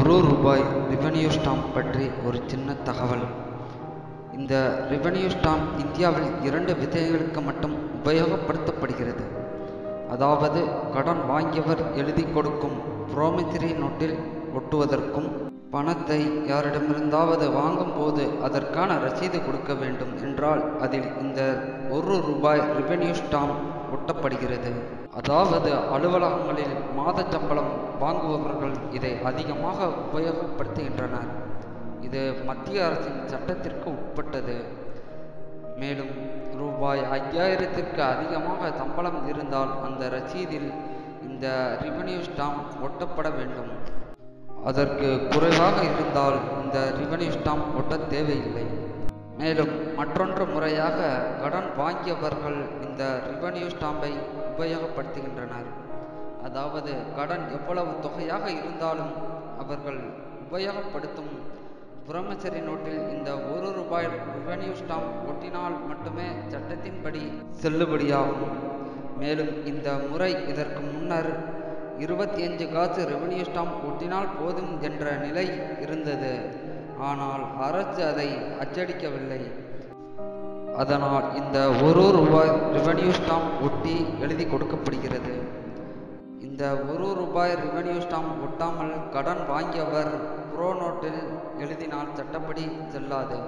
ஒரு ரூபாய் revenue stamp பற்றி ஒரு சின்ன தகவல் இந்த ரெவென்யூ ஸ்டாம்ப் இந்தியாவில் இரண்டு விதங்களுக்கு மட்டும் உபயோகப்படுத்தப்படுகிறது அதாவது கடன் வாங்கியவர் எழுதி கொடுக்கும் ப்ரோமிசரி நோட்டில் ஒட்டுவதற்கும் பணத்தை யாரிடமிருந்தாவது வாங்கும்போது அதற்கான ரசீது கொடுக்க வேண்டும் என்றால் அதில் இந்த ஒரு ரூபாய் ரெவென்யூ ஸ்டாம்ப் ஒட்டப்படுகிறது அதாவது அலுவலகங்களில் மாத சம்பளம் வாங்குபவர்கள் இதை அதிகமாக உபயோகப்படுத்துகின்றனர் இது மத்திய அரசின் சட்டத்திற்கு உட்பட்டது மேலும் ரூபாய் ஐயாயிரத்திற்கு அதிகமாக சம்பளம் இருந்தால் அந்த ரசீதில் இந்த ரெவென்யூ ஸ்டாம்ப் ஒட்டப்பட வேண்டும் அதற்கு குறைவாக இருந்தால் இந்த ரெவென்யூ ஸ்டாம்ப் ஒட்ட தேவையில்லை மேலும் மற்றொன்று முறையாக கடன் வாங்கியவர்கள் இந்த ரெவென்யூ ஸ்டாம்பை உபயோகப்படுத்துகின்றனர் அதாவது கடன் எவ்வளவு தொகையாக இருந்தாலும் அவர்கள் உபயோகப்படுத்தும் புறமச்சரி நோட்டில் இந்த ஒரு ரூபாய் ரெவென்யூ ஸ்டாம்ப் ஒட்டினால் மட்டுமே சட்டத்தின்படி செல்லுபடியாகும் மேலும் இந்த முறை இதற்கு முன்னர் இருபத்தி அஞ்சு காசு ரெவென்யூ ஸ்டாம்ப் ஒட்டினால் போதும் என்ற நிலை இருந்தது ஆனால் அரசு அதை அச்சடிக்கவில்லை அதனால் இந்த ஒரு ரூபாய் ரெவென்யூ ஸ்டாம்ப் ஒட்டி எழுதி கொடுக்கப்படுகிறது இந்த ஒரு ரூபாய் ரெவென்யூ ஸ்டாம்ப் ஒட்டாமல் கடன் வாங்கியவர் ப்ரோ நோட்டில் எழுதினால் சட்டப்படி செல்லாது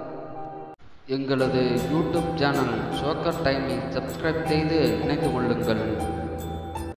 எங்களது யூடியூப் சேனல் ஷோக்கர் டைமை சப்ஸ்கிரைப் செய்து இணைந்து கொள்ளுங்கள்